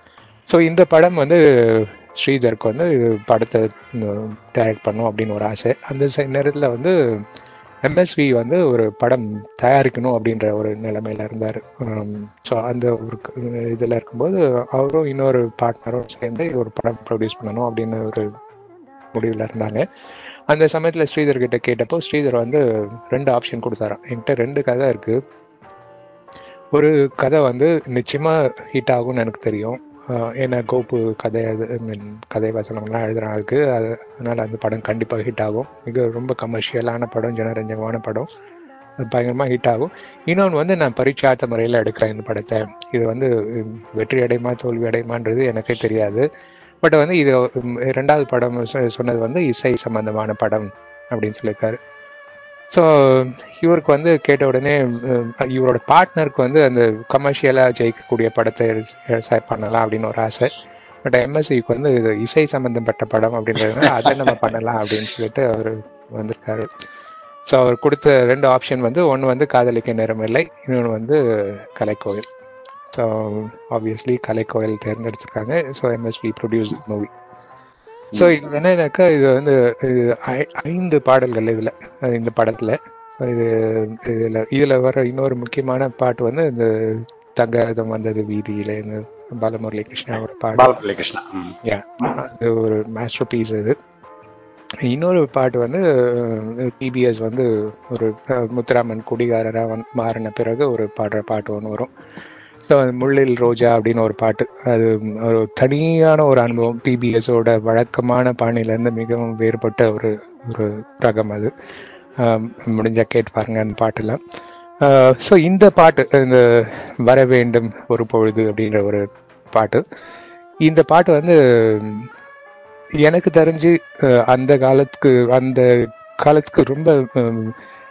ஸோ இந்த படம் வந்து ஸ்ரீதருக்கு வந்து படத்தை டைரக்ட் பண்ணும் அப்படின்னு ஒரு ஆசை அந்த ச- நேரத்துல வந்து எம்எஸ்வி வந்து ஒரு படம் தயாரிக்கணும் அப்படின்ற ஒரு நிலைமையில இருந்தார் ஸோ அந்த ஒரு க- இதுல இருக்கும்போது அவரும் இன்னொரு பார்ட்னரும் சேர்ந்து ஒரு படம் ப்ரொடியூஸ் பண்ணணும் அப்படின்னு ஒரு முடிவில் இருந்தாங்க அந்த சமயத்தில் ஸ்ரீதர் கிட்ட கேட்டப்போ ஸ்ரீதர் வந்து ரெண்டு ஆப்ஷன் கொடுத்தாராம் என்கிட்ட ரெண்டு கதை இருக்கு ஒரு கதை வந்து நிச்சயமா ஹிட் ஆகும்னு எனக்கு தெரியும் ஆஹ் ஏன்னா கோப்பு கதை எழுது I mean, கதை வசனம்லாம் எழுதுறான் அதுக்கு அது அதனால அந்த படம் கண்டிப்பாக ஹிட் ஆகும் மிக ரொம்ப கமர்ஷியலான படம் ஜனரஞ்சகமான படம் அது பயங்கரமாக ஹிட் ஆகும் இன்னொன்று வந்து நான் பரீட்சார்த்த முறையில் எடுக்கிறேன் இந்த படத்தை இது வந்து உம், வெற்றி அடையுமா தோல்வி அடையுமான்றது எனக்கே தெரியாது பட் வந்து இது உம், ரெண்டாவது படம் சொ- சொன்னது வந்து இசை சம்பந்தமான படம் அப்படின்னு சொல்லியிருக்காரு ஸோ இவருக்கு வந்து கேட்ட உடனே உம், இவரோட பார்ட்னருக்கு வந்து அந்த கமர்ஷியலாக ஜெயிக்கக்கூடிய படத்தை எ- செ- பண்ணலாம் அப்படின்னு ஒரு ஆசை பட் எம்எஸ்சிக்கு வந்து இது இசை சம்பந்தப்பட்ட படம் அப்படின்றதுனால அதை நம்ம பண்ணலாம் அப்படின்னு சொல்லிட்டு அவர் வந்திருக்காரு ஸோ அவர் கொடுத்த ரெண்டு ஆப்ஷன் வந்து ஒன்று வந்து காதலிக்க நேரமில்லை இன்னொன்று வந்து கலைக்கோவில் ஸோ ஆப்வியஸ்லி கலைக்கோவில் தேர்ந்தெடுத்திருக்காங்க so MSV produce movie so இது என்னன்னாக்கா இது வந்து இது ஐ- ஐந்து பாடல்கள் இதில் இந்த படத்தில் ஸோ இது இதில் இதில் வர இன்னொரு முக்கியமான பாட்டு வந்து இந்த தங்கரதம் வந்தது வீதியில இந்த பாலமுரளி கிருஷ்ணா ஒரு பாடல் பாலமுரளி கிருஷ்ணா ம். Yeah, அது ஒரு மாஸ்டர் பீஸ் இது இன்னொரு பாட்டு வந்து பிபிஎஸ் வந்து ஒரு அஹ், முத்துராமன் குடிகாரராக வந்து மாறின பிறகு ஒரு பாடுற பாட்டு ஒன்று வரும் ஸோ முள்ளில் ரோஜா அப்படின்னு ஒரு பாட்டு அது ஒரு தனியான ஒரு அனுபவம் பிபிஎஸோட வழக்கமான பாணியிலேருந்து மிகவும் வேறுபட்ட ஒரு ஒரு ரகம் அது ஆம், முடிஞ்சா கேட்டு பாருங்க அந்த பாட்டெல்லாம் ஸோ இந்த பாட்டு இந்த வர வேண்டும் ஒரு பொழுது அப்படின்ற ஒரு பாட்டு இந்த பாட்டு வந்து எனக்கு தெரிஞ்சு அஹ், அந்த காலத்துக்கு அந்த காலத்துக்கு ரொம்ப ஹம்,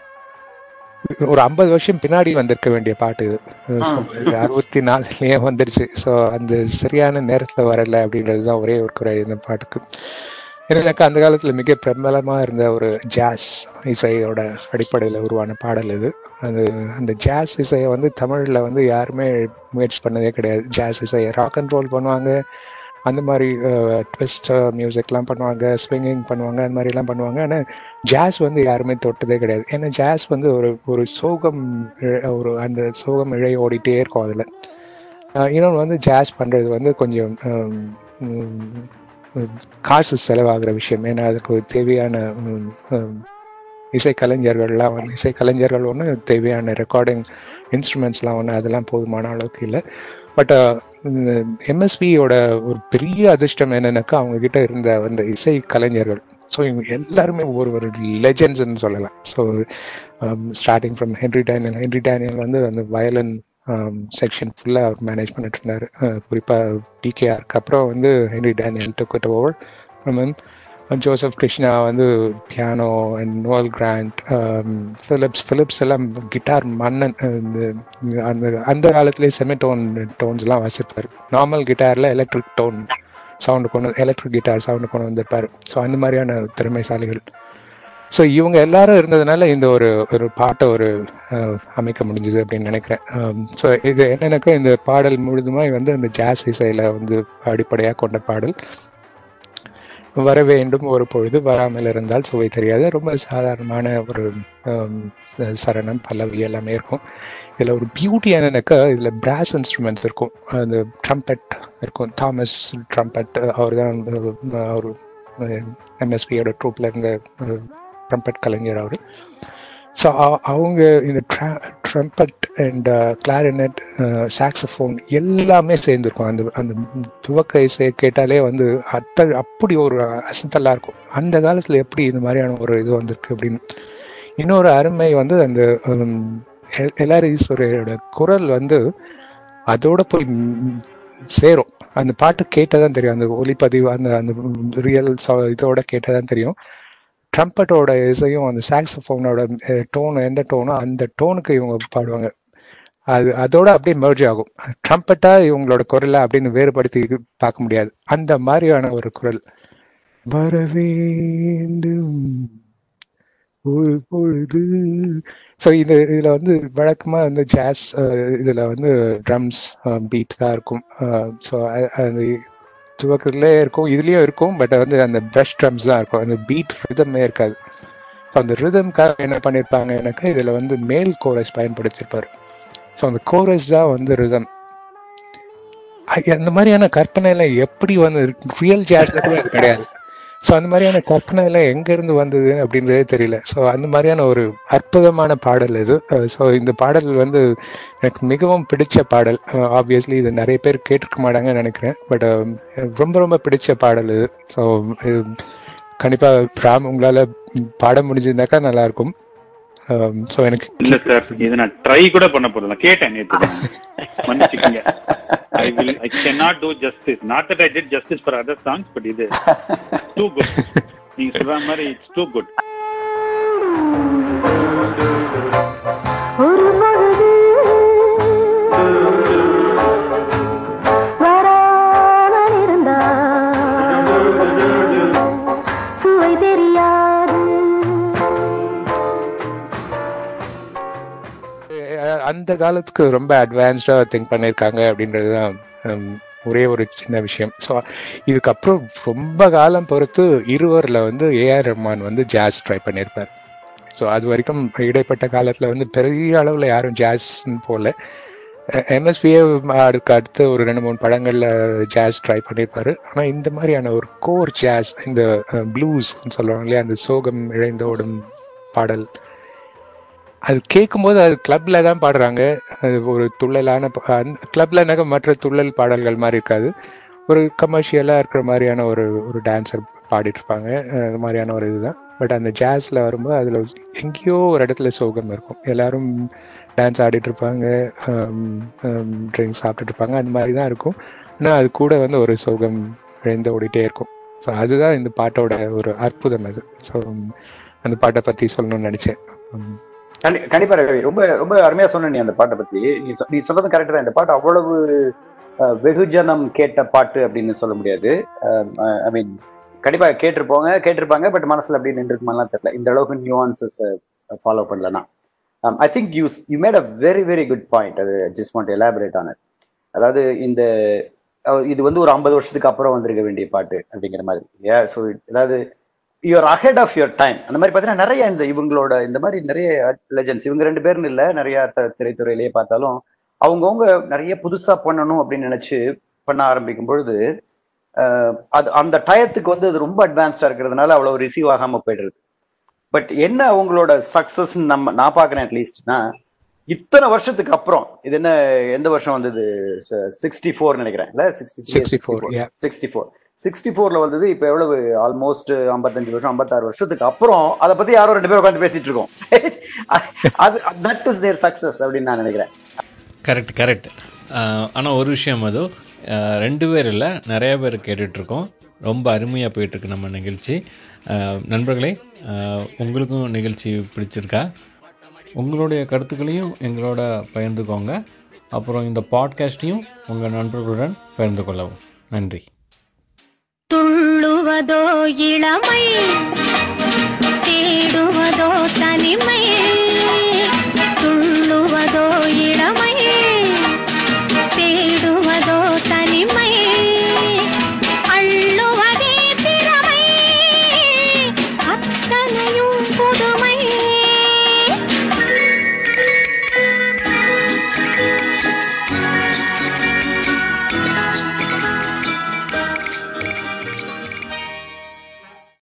ஒரு ஐம்பது வருஷம் பின்னாடி வந்திருக்க வேண்டிய பாட்டு இது So, இது அறுபத்தி நாலுலயே வந்துருச்சு ஸோ அந்த சரியான நேரத்துல வரல அப்படின்றது தான் ஒரே ஒரு குறை இந்த பாட்டுக்கு எனக்கு அந்த காலத்துல மிக பிரபலமா இருந்த ஒரு ஜாஸ் இசையோட அடிப்படையில் உருவான பாடல் இது அது அந்த ஜாஸ் இசையை வந்து தமிழ்ல வந்து யாருமே முயற்சி பண்ணதே கிடையாது ஜாஸ் இசையை ராக் அண்ட் ரோல் பண்ணுவாங்க அந்த மாதிரி ட்விஸ்ட் மியூசிக்லாம் பண்ணுவாங்க ஸ்விங்கிங் பண்ணுவாங்க அந்த மாதிரிலாம் பண்ணுவாங்க ஆனால் ஜாஸ் வந்து யாருமே தொட்டதே கிடையாது ஏன்னா ஜாஸ் வந்து ஒரு ஒரு சோகம் இழ- ஒரு அந்த சோகம் இழை ஓடிட்டே இருக்கும் அதில் இன்னொன்று வந்து ஜாஸ் பண்ணுறது வந்து கொஞ்சம் ஹம், ஹம், ஹம், காசு செலவாகிற விஷயம் ஏன்னா அதுக்கு ஒரு தேவையான ஹம், ஹம், இசைக்கலைஞர்கள்லாம் வந்து இசைக்கலைஞர்கள் ஒன்று தேவையான ரெக்கார்டிங் இன்ஸ்ட்ருமெண்ட்ஸ்லாம் ஒன்று அதெல்லாம் போதுமான அளவுக்கு இல்லை பட் எம்எஸ்பியோட ஒரு பெரிய அதிர்ஷ்டம் என்னன்னாக்கா அவங்க கிட்ட இருந்த அந்த இசை கலைஞர்கள் ஸோ இவங்க எல்லாருமே ஒரு ஒரு லெஜெண்ட்ஸ்னு சொல்லலாம் so starting from Henry Daniel Henry Daniel வந்து அந்த வயலன் செக்ஷன் ஃபுல்லாக அவர் மேனேஜ் பண்ணிட்டு இருந்தார் குறிப்பாக டிகேஆருக்கு அப்புறம் வந்து Henry Daniel took over from Joseph Krishna வந்து பியானோ அண்ட் நோவல் கிராண்ட் ஃபிலிப்ஸ் ஃபிலிப்ஸ் எல்லாம் கிட்டார் மன்னன் இந்த அந்த அந்த காலத்துலேயே செமிடோன் டோன்ஸ்லாம் வச்சிருப்பாரு நார்மல் கிட்டாரில் எலக்ட்ரிக் டோன் சவுண்டு கொண்டு எலக்ட்ரிக் கிட்டார் சவுண்டு கொண்டு வந்திருப்பாரு ஸோ அந்த மாதிரியான திறமைசாலிகள் ஸோ இவங்க எல்லாரும் இருந்ததுனால இந்த ஒரு ஒரு பாட்டை ஒரு அஹ், அமைக்க முடிஞ்சது அப்படின்னு நினைக்கிறேன் ஸோ இது என்னன்னாக்கா இந்த பாடல் முழுதுமாய் வந்து அந்த ஜாஸ் இசையில் வந்து அடிப்படையாக கொண்ட பாடல் வர வேண்டும் ஒரு பொழுது வராமல் இருந்தால் சுவை தெரியாது ரொம்ப சாதாரணமான ஒரு ஆம், ச- சரணம் பல்லவி எல்லாமே இருக்கும் இதில் ஒரு பியூட்டி என்னன்னாக்கா இதில் பிராஸ் இன்ஸ்ட்ருமெண்ட் இருக்கும் அந்த ட்ரம்பெட் இருக்கும் தாமஸ் ட்ரம்பெட் அவர் தான் அவர் எம்எஸ்பியோட ட்ரூப்பில் இருந்த ட்ரம்பெட் கலைஞர் அவர் ஸோ அவங்க இந்த ட்ரம்பட் அண்ட் கிளாரினட் சாக்ஸஃபோன் எல்லாமே சேர்ந்துருக்கும் அந்த அந்த துவக்க இசையை கேட்டாலே வந்து அத்த அப்படி ஒரு அசத்தலாக இருக்கும் அந்த காலத்தில் எப்படி இந்த மாதிரியான ஒரு இது வந்திருக்கு அப்படின்னு இன்னொரு அருமை வந்து அந்த எல்ஆர் ஈஸ்வரையோட குரல் வந்து அதோட போய் ம், சேரும் அந்த பாட்டு கேட்டாதான் தெரியும் அந்த ஒலிப்பதிவு அந்த அந்த ரியல் இதோட கேட்டாதான் தெரியும் ட்ரம்பட்டோட இசையும் அந்த சாக்ஸோஃபோனோட டோன் எந்த டோனோ அந்த டோனுக்கு இவங்க பாடுவாங்க அது அதோட அப்படியே மெர்ஜ் ஆகும் ட்ரம்பட்டா இவங்களோட குரலை அப்படின்னு வேறுபடுத்தி பார்க்க முடியாது அந்த மாதிரியான ஒரு குரல் வர வேண்டும் ஒரு பொழுது ஸோ இது இதில் வந்து வழக்கமாக வந்து ஜாஸ் இதில் வந்து ட்ரம்ஸ் பீட் தான் இருக்கும் ஸோ அது துவக்கத்துலேயே இருக்கும் இதுலேயும் இருக்கும் பட் வந்து அந்த ப்ரஷ் ட்ரம்ஸ் தான் இருக்கும் அந்த பீட் ரிதமே இருக்காது ஸோ அந்த ரிதம்காக என்ன பண்ணியிருப்பாங்க எனக்கு இதில் வந்து மேல் கோரஸ் பயன்படுத்தியிருப்பார் ஸோ அந்த கோரஸ் தான் வந்து ரிதம் அந்த மாதிரியான கற்பனையில எப்படி வந்து ரியல் ஜாஸ்ல கூட அது கிடையாது ஸோ அந்த மாதிரியான கற்பனை எல்லாம் எங்க இருந்து வந்தது அப்படின்றதே தெரியல ஸோ அந்த மாதிரியான ஒரு அற்புதமான பாடல் இது ஸோ இந்த பாடல் வந்து எனக்கு மிகவும் பிடிச்ச பாடல் ஆப்வியஸ்லி இது நிறைய பேர் கேட்டிருக்க மாட்டாங்கன்னு நினைக்கிறேன் பட் ரொம்ப ரொம்ப பிடிச்ச பாடல் இது ஸோ கண்டிப்பா ராம் உங்களால பாட முடிஞ்சிருந்தாக்கா நல்லா இருக்கும் ஸோ எனக்கு இல்ல சார் இது நான் ட்ரை கூட பண்ண போறதில்ல கேட்டேன் நேத்து மன்னிச்சுக்கோங்க I will I can not do justice not that I did justice for other songs but இது டூ குட் நீங்க சொல்ற மாதிரி இட்ஸ் டூ குட் ஒரு பொழுது வராமல் இருந்தால் சுவை தெரியாது அந்த காலத்துக்கு ரொம்ப அட்வான்ஸ்டா திங்க் பண்ணியிருக்காங்க அப்படின்றது தான் ஒரே ஒரு சின்ன விஷயம் ஸோ இதுக்கப்புறம் ரொம்ப காலம் பொறுத்து இருவரில் வந்து ஏஆர் ரஹ்மான் வந்து ஜாஸ் ட்ரை பண்ணியிருப்பார் ஸோ அது வரைக்கும் இடைப்பட்ட காலத்தில் வந்து பெரிய அளவில் யாரும் ஜாஸ்ன்னு போகல எம்எஸ்பிஏ அதுக்கு அடுத்து ஒரு ரெண்டு மூணு படங்கள்ல ஜாஸ் ட்ரை பண்ணியிருப்பாரு ஆனா இந்த மாதிரியான ஒரு கோர் ஜாஸ் இந்த ப்ளூஸ் சொல்லுவாங்க இல்லையா அந்த சோகம் இழைந்தோடும் பாடல் அது கேட்கும்போது அது கிளப்ல தான் பாடுறாங்க அது ஒரு துள்ளலான கிளப்லனாக்க மற்ற துள்ளல் பாடல்கள் மாதிரி இருக்காது ஒரு கமர்ஷியலா இருக்கிற மாதிரியான ஒரு ஒரு டான்சர் பாடிட்டு இருப்பாங்க அஹ் அது மாதிரியான ஒரு இதுதான் பட் அந்த ஜாஸ்ல வரும்போது அதுல எங்கேயோ ஒரு இடத்துல சோகம் இருக்கும் எல்லாரும் டான்ஸ் ஆடிட்டு இருப்பாங்க ட்ரிங்க்ஸ் சாப்பிட்டுட்டு இருப்பாங்க அந்த மாதிரி தான் இருக்கும் ஆனால் அது கூட வந்து ஒரு சோகம் இழந்து ஓடிட்டே இருக்கும் ஸோ அதுதான் இந்த பாட்டோட ஒரு அற்புதம் அது ஸோ அந்த பாட்டை பற்றி சொல்லணும்னு நினச்சேன் கண்டி- கண்டிப்பா ரவி ரொம்ப ரொம்ப அருமையா சொன்ன நீ அந்த பாட்டை பத்தி நீ சொ- நீ சொல்றது கரெக்ட் தான் இந்த பாட்டு அவ்வளவு அஹ், வெகுஜனம் கேட்ட பாட்டு அப்படின்னு சொல்ல முடியாது ஐ மீன் கண்டிப்பா கேட்டிருப்போங்க கேட்டிருப்பாங்க பட் மனசுல அப்படி நின்றுக்குமாலாம் தெரியல இந்த அளவுக்கு நியூவான்சஸ் ஃபாலோ பண்ணலனா I think you you made a very very good point அது ஜஸ்ட் வாண்ட் எலாபரேட் ஆன அதாவது இந்த அஹ், இது வந்து ஒரு ஐம்பது வருஷத்துக்கு அப்புறம் வந்திருக்க வேண்டிய பாட்டு அப்படிங்கிற மாதிரி ஏ ஸோ அதாவது your ahead of your time அந்த மாதிரி பார்த்தீங்கன்னா நிறைய இந்த இவங்களோட இந்த மாதிரி நிறைய லெஜன்ஸ் இவங்க ரெண்டு பேர்னு இல்லை நிறைய த- திரைத்துறையிலேயே பார்த்தாலும் அவங்கவுங்க நிறைய புதுசா பண்ணணும் அப்படின்னு நினைச்சு பண்ண ஆரம்பிக்கும் பொழுது அஹ், அது அந்த டயத்துக்கு வந்து அது ரொம்ப அட்வான்ஸ்டா இருக்கிறதுனால அவ்வளவு ரிசீவ் ஆகாம போயிடுறது பட் என்ன அவங்களோட சக்சஸ் நம்ம நான் பார்க்குறேன் அட்லீஸ்ட்னா இத்தனை வருஷத்துக்கு அப்புறம் இது என்ன எந்த வருஷம் வந்தது சிக்ஸ்டி ஃபோர் நினைக்கிறேன் இல்ல sixty 64, yeah. Sixty four sixty ஃபோர்ல வந்தது இப்போ எவ்வளவு ஆல்மோஸ்ட் ஐம்பத்தஞ்சு வருஷம் ஐம்பத்தாறு வருஷத்துக்கு அப்புறம் அதை பத்தி யாரோ ரெண்டு பேரும் உட்காந்து பேசிட்டு இருக்கோம் அது தட் இஸ் தேர் சக்சஸ் அப்படின்னு நான் நினைக்கிறேன் கரெக்ட் கரெக்ட் ஆனால் ஒரு விஷயம் அது அஹ், ரெண்டு பேர் இல்லை நிறைய பேர் கேட்டுட்ருக்கோம் ரொம்ப அருமையாக போயிட்டுருக்கு நம்ம நிகழ்ச்சி அஹ், நண்பர்களே அஹ், உங்களுக்கும் நிகழ்ச்சி பிடிச்சிருக்கா உங்களுடைய கருத்துக்களையும் எங்களோட பகிர்ந்துக்கோங்க அப்புறம் இந்த பாட்காஸ்ட்டையும் உங்கள் நண்பர்களுடன் பகிர்ந்து கொள்ளவும் நன்றி துள்ளுவதோ இளமை தேடுவதோ தனிமை